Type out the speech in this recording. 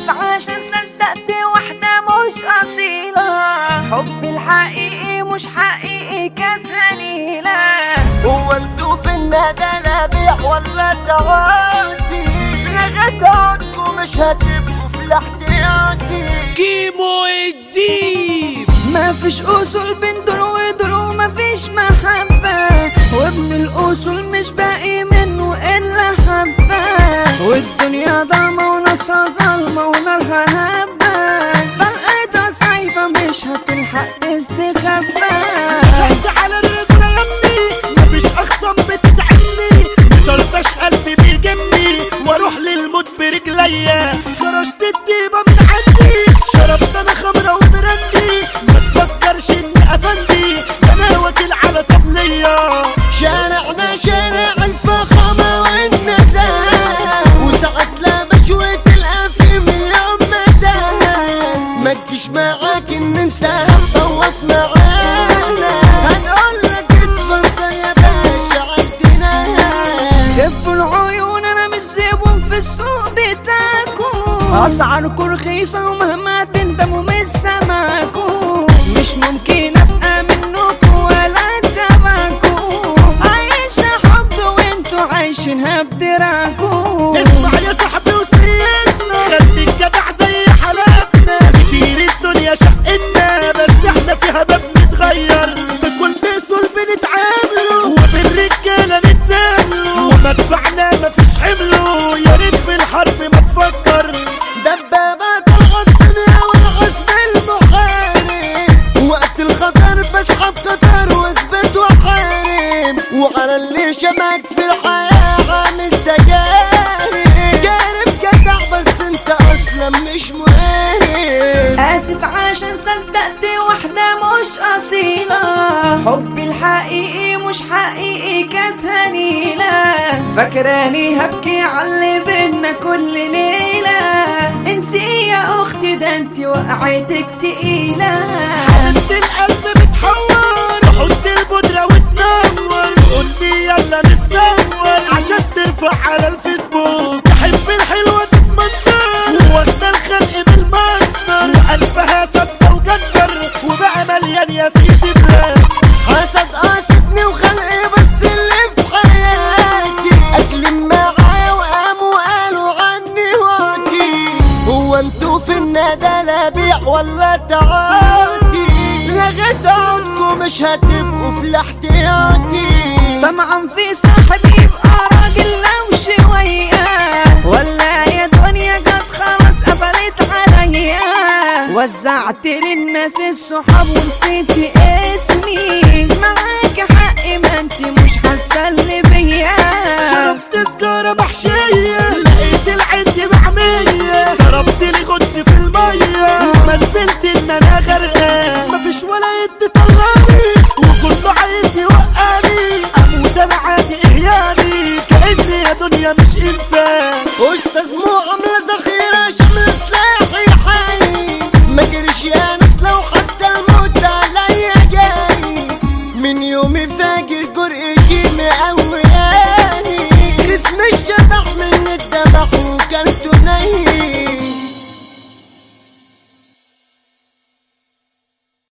اسف عشان صدقت واحدة مش اصيلة حب الحقيقي مش حقيقي كانت هنيلة هو انتوا في الندى لا بيع ولا تعاطي لغاية عندكم مش هتبقوا في الاحتياطي كيمو الديب ما فيش اصول بين دول ودول وما فيش محبة وابن الاصول مش باقي منه الا حبة والدنيا ضلمة ونصها ظلمة ونارها هبة فرقتها صعيبة مش هتلحق تستخبى شد على الرجل يمي مفيش اخصم بتتعني مطرطش قلبي بيجني واروح للموت برجليا فرشت الديبة من عندي شربت انا خمرة وبرندي ما تفكرش اني افندي انا واكل على طبلية شارعنا شارع الفخامة والنزاهة وساعات لا مشوة الأفي مليون مدى ما تجيش معاك ان انت هتطوط معانا هنقول لك اتفضل يا باشا عندنا خفوا العيون انا مش زبون في السوق بتاعكم اسعاركم رخيصة ومهما تندموا مش سامعكم مش ممكن ابقى منكم ولا تبعكم عايشة حب وانتوا عايشينها بدراعكم اسمع يا صاحبي وسيدنا خليك جدع زي حالاتنا كتير الدنيا شقنا بس احنا فيها ما بنتغير بكل سول بنتعاملوا وبالرجاله نتساملوا ومدفعنا مفيش حمله يا ريت في الحرب ما تفكر دبابات الدنيا والعزم المحارب وقت الخطر بسحب قطر واثبت وحارب وعلى اللي شمك في الحياة عامل تجارب جارب جدع بس انت اصلا مش مهارب اسف عشان صدقت واحدة مش اصيلة حبي الحقيقي مش حقيقي كانت هنيلة فاكراني هبكي على بينا كل ليلة انسي يا اختي ده انت وقعتك تقيلة حبيبة القلب بتحور حط البودرة وتنور قولي يلا نتصور عشان ترفع على الفيسبوك تحب الحلوة تتمنظر واخدة الخلق بالمنظر وقلبها ثابتة وجنزر وبقى مليان يا سيدي بلاد حسد قاصدني وخلقي بس اللي في حياتي اكلم معايا وقاموا قالوا عني واطي هو انتوا في الندى لا بيع ولا تعاطي لغاية عودكم مش هتبقوا في الاحتياطي طمعا في صاحب يبقى راجل لو شوية ولا يا دنيا جت خلاص قفلت عليا وزعت للناس الصحاب ونسيت اسمي معاك حق ما انت مش حاسه اللي بيا شربت سجارة محشية لقيت العند معمية ضربت لي غطس في المية ومثلت ان انا غرقان مفيش ولا يد طلعني وكله عايز يوقعني اموت انا عادي احياني كأني يا دنيا مش انسان وسط